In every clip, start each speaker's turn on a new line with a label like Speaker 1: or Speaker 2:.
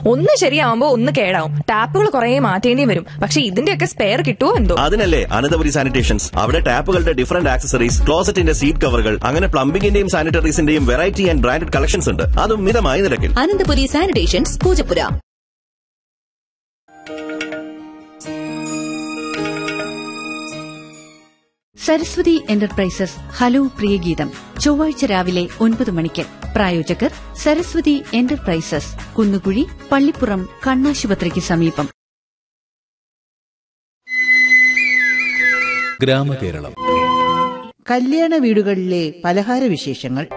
Speaker 1: ഒന്ന് ശരിയാവുമ്പോ ഒന്ന് കേടാവും ടാപ്പുകൾ കുറെ മാറ്റേണ്ടി വരും പക്ഷെ ഇതിന്റെയൊക്കെ സ്പെയർ കിട്ടുമോ എന്തോ
Speaker 2: അതിനല്ലേ അനന്തപുരി സാനിറ്റേഷൻസ് അവിടെ ടാപ്പുകളുടെ ഡിഫറന്റ് ആക്സസറീസ് ക്ലോസറ്റിന്റെ സീറ്റ് കവറുകൾ അങ്ങനെ പ്ലംബിംഗിന്റെയും സാനിറ്ററീസിന്റെയും വെറൈറ്റി ആൻഡ് ബ്രാൻഡഡ് കളക്ഷൻസ് ഉണ്ട് അതും മിതമായ നിരക്കിൽ
Speaker 3: Ananthapuri sanitations Poojappura
Speaker 4: Saraswathi enterprises hello Priyageetham ചൊവ്വാഴ്ച രാവിലെ ഒൻപത് മണിക്ക് പ്രായോജകർ സരസ്വതി എന്റർപ്രൈസസ് കുന്നുകുഴി പള്ളിപ്പുറം കണ്ണാശുപത്രിക്ക് സമീപം
Speaker 5: ഗ്രാമകേരളം
Speaker 6: കല്യാണ വീടുകളിലെ പലഹാര വിശേഷങ്ങൾ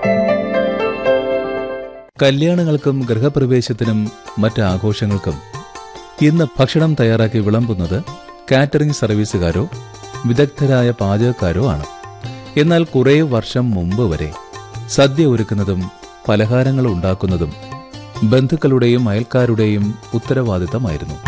Speaker 5: കല്യാണങ്ങൾക്കും ഗൃഹപ്രവേശത്തിനും മറ്റ് ആഘോഷങ്ങൾക്കും ഇന്ന് ഭക്ഷണം തയ്യാറാക്കി വിളമ്പുന്നത് കാറ്ററിംഗ് സർവീസുകാരോ വിദഗ്ധരായ പാചകക്കാരോ ആണ് എന്നാൽ കുറേ വർഷം മുമ്പ് വരെ സദ്യ ഒരുക്കുന്നതും പലഹാരങ്ങൾ ഉണ്ടാക്കുന്നതും ബന്ധുക്കളുടെയും അയൽക്കാരുടെയും ഉത്തരവാദിത്തമായിരുന്നു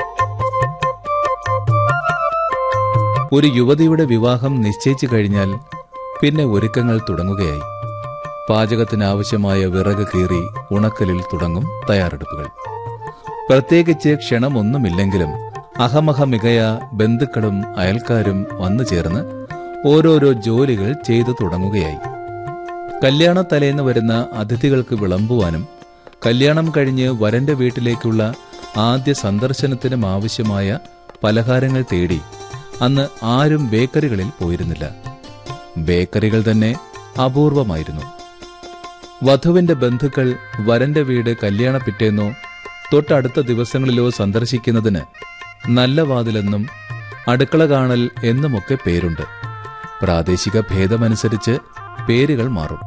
Speaker 5: ഒരു യുവതിയുടെ വിവാഹം നിശ്ചയിച്ചു കഴിഞ്ഞാൽ പിന്നെ ഒരുക്കങ്ങൾ തുടങ്ങുകയായി പാചകത്തിനാവശ്യമായ വിറക് കീറി ഉണക്കലിൽ തുടങ്ങും തയ്യാറെടുപ്പുകൾ പ്രത്യേകിച്ച് ക്ഷണമൊന്നുമില്ലെങ്കിലും അഹമഹ മികയ ബന്ധുക്കളും അയൽക്കാരും വന്നു ചേർന്ന് ഓരോരോ ജോലികൾ ചെയ്തു തുടങ്ങുകയായി കല്യാണ തലേന്ന് വരുന്ന അതിഥികൾക്ക് വിളമ്പുവാനും കല്യാണം കഴിഞ്ഞ് വരന്റെ വീട്ടിലേക്കുള്ള ആദ്യ സന്ദർശനത്തിനും ആവശ്യമായ പലഹാരങ്ങൾ തേടി അന്ന് ആരും ബേക്കറികളിൽ പോയിരുന്നില്ല ബേക്കറികൾ തന്നെ അപൂർവമായിരുന്നു വധുവിന്റെ ബന്ധുക്കൾ വരന്റെ വീട് കല്യാണ പിറ്റേന്നോ തൊട്ടടുത്ത ദിവസങ്ങളിലോ സന്ദർശിക്കുന്നതിന് നല്ല വാതിലെന്നും അടുക്കള കാണൽ എന്നുമൊക്കെ പേരുണ്ട് പ്രാദേശിക ഭേദമനുസരിച്ച് പേരുകൾ മാറും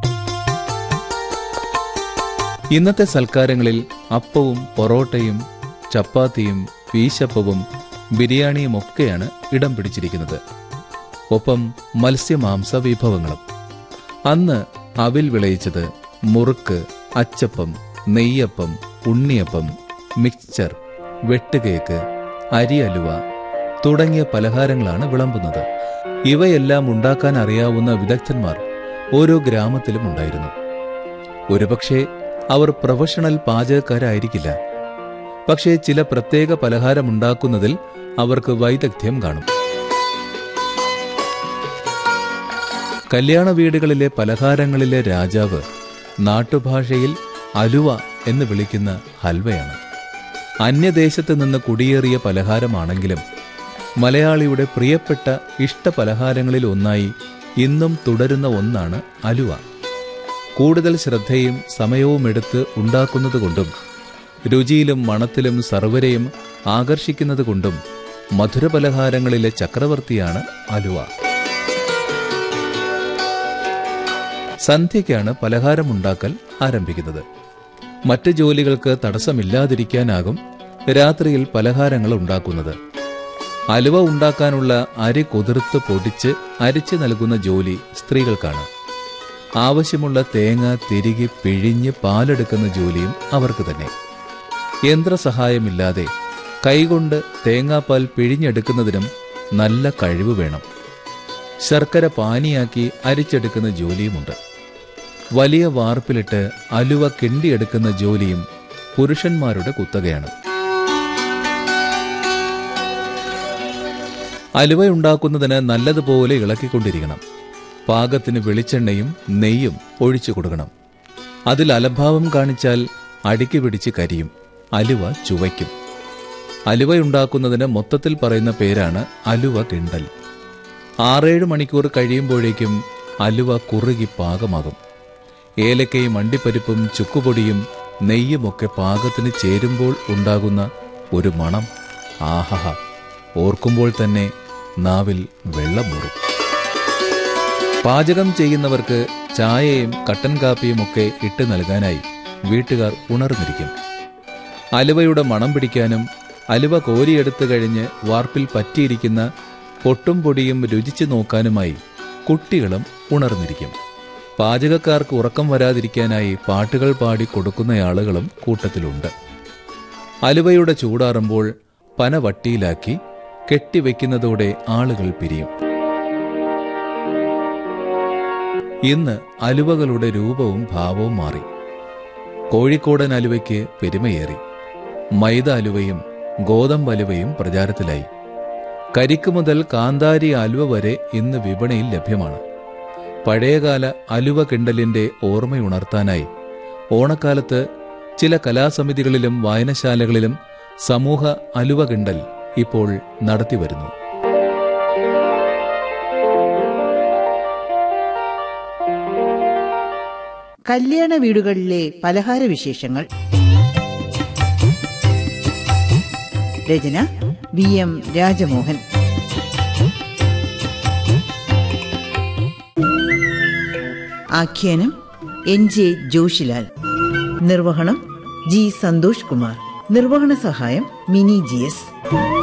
Speaker 5: ഇന്നത്തെ സൽക്കാരങ്ങളിൽ അപ്പവും പൊറോട്ടയും ചപ്പാത്തിയും വീശപ്പവും ബിരിയാണിയും ഒക്കെയാണ് ഇടം പിടിച്ചിരിക്കുന്നത് ഒപ്പം മത്സ്യമാംസ വിഭവങ്ങളും അന്ന് അവിൽ വിളയിച്ചത് മുറുക്ക് അച്ചപ്പം നെയ്യപ്പം ഉണ്ണിയപ്പം മിക്സ്ചർ വെട്ടുകേക്ക് അരി അലുവ തുടങ്ങിയ പലഹാരങ്ങളാണ് വിളമ്പുന്നത് ഇവയെല്ലാം ഉണ്ടാക്കാൻ അറിയാവുന്ന വിദഗ്ധന്മാർ ഓരോ ഗ്രാമത്തിലും ഉണ്ടായിരുന്നു ഒരുപക്ഷെ അവർ പ്രൊഫഷണൽ പാചകക്കാരായിരിക്കില്ല പക്ഷേ ചില പ്രത്യേക പലഹാരമുണ്ടാക്കുന്നതിൽ അവർക്ക് വൈദഗ്ധ്യം കാണും കല്യാണ വീടുകളിലെ പലഹാരങ്ങളിലെ രാജാവ് നാട്ടുഭാഷയിൽ അലുവ എന്ന് വിളിക്കുന്ന ഹൽവയാണ് അന്യദേശത്ത് നിന്ന് കുടിയേറിയ പലഹാരമാണെങ്കിലും മലയാളിയുടെ പ്രിയപ്പെട്ട ഇഷ്ട പലഹാരങ്ങളിൽ ഒന്നായി ഇന്നും തുടരുന്ന ഒന്നാണ് അലുവ കൂടുതൽ ശ്രദ്ധയും സമയവും എടുത്ത് ഉണ്ടാക്കുന്നതുകൊണ്ടും രുചിയിലും മണത്തിലും സർവരെയും ആകർഷിക്കുന്നതുകൊണ്ടും മധുരപലഹാരങ്ങളിലെ ചക്രവർത്തിയാണ് അലുവ സന്ധ്യയ്ക്കാണ് പലഹാരമുണ്ടാക്കൽ ആരംഭിക്കുന്നത് മറ്റ് ജോലികൾക്ക് തടസ്സമില്ലാതിരിക്കാനാകും രാത്രിയിൽ പലഹാരങ്ങൾ ഉണ്ടാക്കുന്നത് അലുവ ഉണ്ടാക്കാനുള്ള അരി കുതിർത്ത് പൊടിച്ച് അരിച്ചു നൽകുന്ന ജോലി സ്ത്രീകൾക്കാണ് ആവശ്യമുള്ള തേങ്ങ തിരികെ പിഴിഞ്ഞ് പാലെടുക്കുന്ന ജോലിയും അവർക്ക് തന്നെ യന്ത്രസഹായമില്ലാതെ കൈകൊണ്ട് തേങ്ങാപ്പാൽ പിഴിഞ്ഞെടുക്കുന്നതിനും നല്ല കഴിവ് വേണം ശർക്കര പാനിയാക്കി അരിച്ചെടുക്കുന്ന ജോലിയുമുണ്ട് വലിയ വാർപ്പിലിട്ട് അലുവ കിണ്ടിയെടുക്കുന്ന ജോലിയും പുരുഷന്മാരുടെ കുത്തകയാണ് അലുവയുണ്ടാക്കുന്നതിന് നല്ലതുപോലെ ഇളക്കിക്കൊണ്ടിരിക്കണം പാകത്തിന് വെളിച്ചെണ്ണയും നെയ്യും ഒഴിച്ചു കൊടുക്കണം അതിൽ അലംഭാവം കാണിച്ചാൽ അടിക്ക് പിടിച്ച് കരിയും അലുവ ചുവയ്ക്കും അലുവയുണ്ടാക്കുന്നതിന് മൊത്തത്തിൽ പറയുന്ന പേരാണ് അലുവ കിണ്ടൽ ആറേഴ് മണിക്കൂർ കഴിയുമ്പോഴേക്കും അലുവ കുറുകി പാകമാകും ഏലക്കയും അണ്ടിപ്പരിപ്പും ചുക്കുപൊടിയും നെയ്യുമൊക്കെ പാകത്തിന് ചേരുമ്പോൾ ഉണ്ടാകുന്ന ഒരു മണം ആഹഹ ഓർക്കുമ്പോൾ തന്നെ നാവിൽ വെള്ളമൂറും പാചകം ചെയ്യുന്നവർക്ക് ചായയും കട്ടൻ കാപ്പിയും ഒക്കെ ഇട്ട് നൽകാനായി വീട്ടുകാർ ഉണർന്നിരിക്കും അലുവയുടെ മണം പിടിക്കാനും അലുവ കോരിയെടുത്തു കഴിഞ്ഞ് വാർപ്പിൽ പറ്റിയിരിക്കുന്ന പൊട്ടും പൊടിയും രുചിച്ചു നോക്കാനുമായി കുട്ടികളും ഉണർന്നിരിക്കും പാചകക്കാർക്ക് ഉറക്കം വരാതിരിക്കാനായി പാട്ടുകൾ പാടി കൊടുക്കുന്ന ആളുകളും കൂട്ടത്തിലുണ്ട് അലുവയുടെ ചൂടാറുമ്പോൾ പന വട്ടിയിലാക്കി കെട്ടിവെക്കുന്നതോടെ ആളുകൾ പിരിയും ഇന്ന് അലുവകളുടെ രൂപവും ഭാവവും മാറി കോഴിക്കോടൻ അലുവയ്ക്ക് പെരുമയേറി മൈദ അലുവയും ഗോതമ്പ് അലുവയും പ്രചാരത്തിലായി കരിക്ക് മുതൽ കാന്താരി അലുവ വരെ ഇന്ന് വിപണിയിൽ ലഭ്യമാണ് പഴയകാല അലുവ കിണ്ടലിന്റെ ഓർമ്മയുണർത്താനായി ഓണക്കാലത്ത് ചില കലാസമിതികളിലും വായനശാലകളിലും സമൂഹ അലുവ കിണ്ടൽ ഇപ്പോൾ നടത്തിവരുന്നു
Speaker 6: കല്യാണ വീടുകളിലെ പലഹാര വിശേഷങ്ങൾ രചന വി എം രാജമോഹൻ ആഖ്യാനം എൻ ജെ ജോഷിലാൽ നിർവഹണം ജി സന്തോഷ് കുമാർ നിർവഹണ സഹായം മിനി ജി എസ്